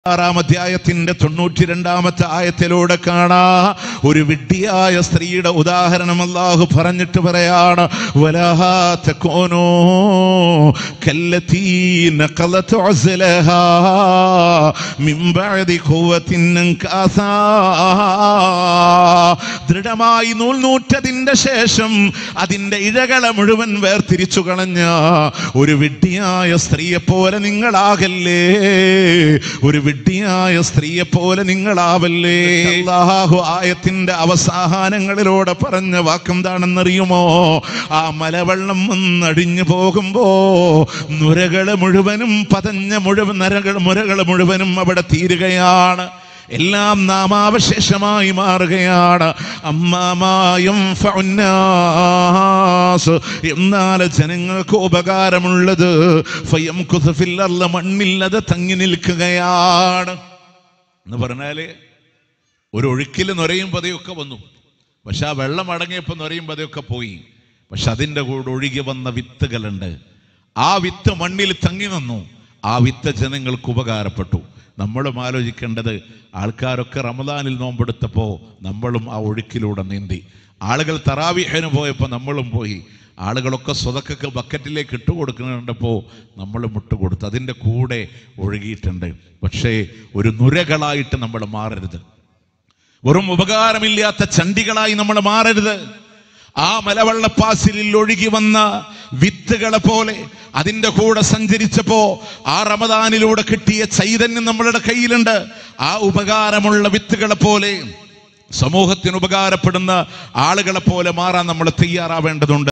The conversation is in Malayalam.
ആറാം അധ്യായത്തിന്റെ തൊണ്ണൂറ്റി രണ്ടാമത്തെ ആയത്തിലൂടെ കാണാ ഒരു വിഡ്ഢിയായ സ്ത്രീയുടെ ഉദാഹരണം അല്ലാഹു പറഞ്ഞിട്ട് പറയാണ് വലഹാ തകൂനൂ കല്ലതീ നഖലത് ഉസ്ലഹാ മിൻ ബഅദി ഖുവത്തിൻ അൻകാസാ ദൃഢമായി നൂൽ നൂറ്റതിന്റെ ശേഷം അതിന്റെ ഇഴകളെ മുഴുവൻ വേർതിരിച്ചു കളഞ്ഞ ഒരു വിഡ്ഢിയായ സ്ത്രീയെ പോലെ നിങ്ങളാകല്ലേ ഒരു വിഡ്ഢിയായ സ്ത്രീയെ പോലെ നിങ്ങളാവല്ലേ അല്ലാഹു ആയത്തിന്റെ അവസാനങ്ങളിലൂടെ പറഞ്ഞ വാക്കെന്താണെന്നറിയുമോ ആ മലവെള്ളം വന്നടിഞ്ഞു പോകുമ്പോ നുരകള് മുഴുവനും പതഞ്ഞ മുഴുവൻ നരകൾ മുരകൾ മുഴുവനും അവിടെ തീരുകയാണ് എല്ലാം നാമാവശേഷമായി മാറുകയാണ് അമ്മാമായും ഫഉന്നാസ്. എന്നാൽ ജനങ്ങൾക്ക് ഉപകാരമുള്ളത് ഫയം കുസഫില്ലർല മണ്ണില്ലത് തങ്ങി നിൽക്കുകയാണ് എന്ന് പറഞ്ഞാല് ഒരു ഒഴുക്കിൽ നൊരയും പതയൊക്കെ വന്നു പക്ഷെ ആ വെള്ളം അടങ്ങിയപ്പോൾ നൊരയും പതയൊക്കെ പോയി പക്ഷെ അതിൻ്റെ കൂടെ ഒഴുകി വന്ന വിത്തുകളുണ്ട് ആ വിത്ത് മണ്ണിൽ തങ്ങി നിന്നു ആ വിത്ത് ജനങ്ങൾക്ക് ഉപകാരപ്പെട്ടു നമ്മളും ആലോചിക്കേണ്ടത് ആൾക്കാരൊക്കെ റമദാനിൽ നോമ്പെടുത്തപ്പോൾ നമ്മളും ആ ഒഴുക്കിലൂടെ നീന്തി ആളുകൾ തറാവിഹന് പോയപ്പോൾ നമ്മളും പോയി ആളുകളൊക്കെ സ്വതക്കൊക്കെ ബക്കറ്റിലേക്ക് ഇട്ട് കൊടുക്കുന്നുണ്ടപ്പോൾ നമ്മൾ മുട്ടുകൊടുത്തു അതിൻ്റെ കൂടെ ഒഴുകിയിട്ടുണ്ട് പക്ഷേ ഒരു നുരകളായിട്ട് നമ്മൾ മാറരുത് വെറും ഉപകാരമില്ലാത്ത ചണ്ടികളായി നമ്മൾ മാറരുത് ആ മലവെള്ളപ്പാസിലിൽ ഒഴുകി വന്ന വിത്തുകളെ പോലെ അതിന്റെ കൂടെ സഞ്ചരിച്ചപ്പോ ആ റമദാനിലൂടെ കിട്ടിയ ചൈതന്യം നമ്മളുടെ കയ്യിലുണ്ട് ആ ഉപകാരമുള്ള വിത്തുകളെ പോലെ സമൂഹത്തിന് ഉപകാരപ്പെടുന്ന ആളുകളെ പോലെ മാറാൻ നമ്മൾ തയ്യാറാവേണ്ടതുണ്ട്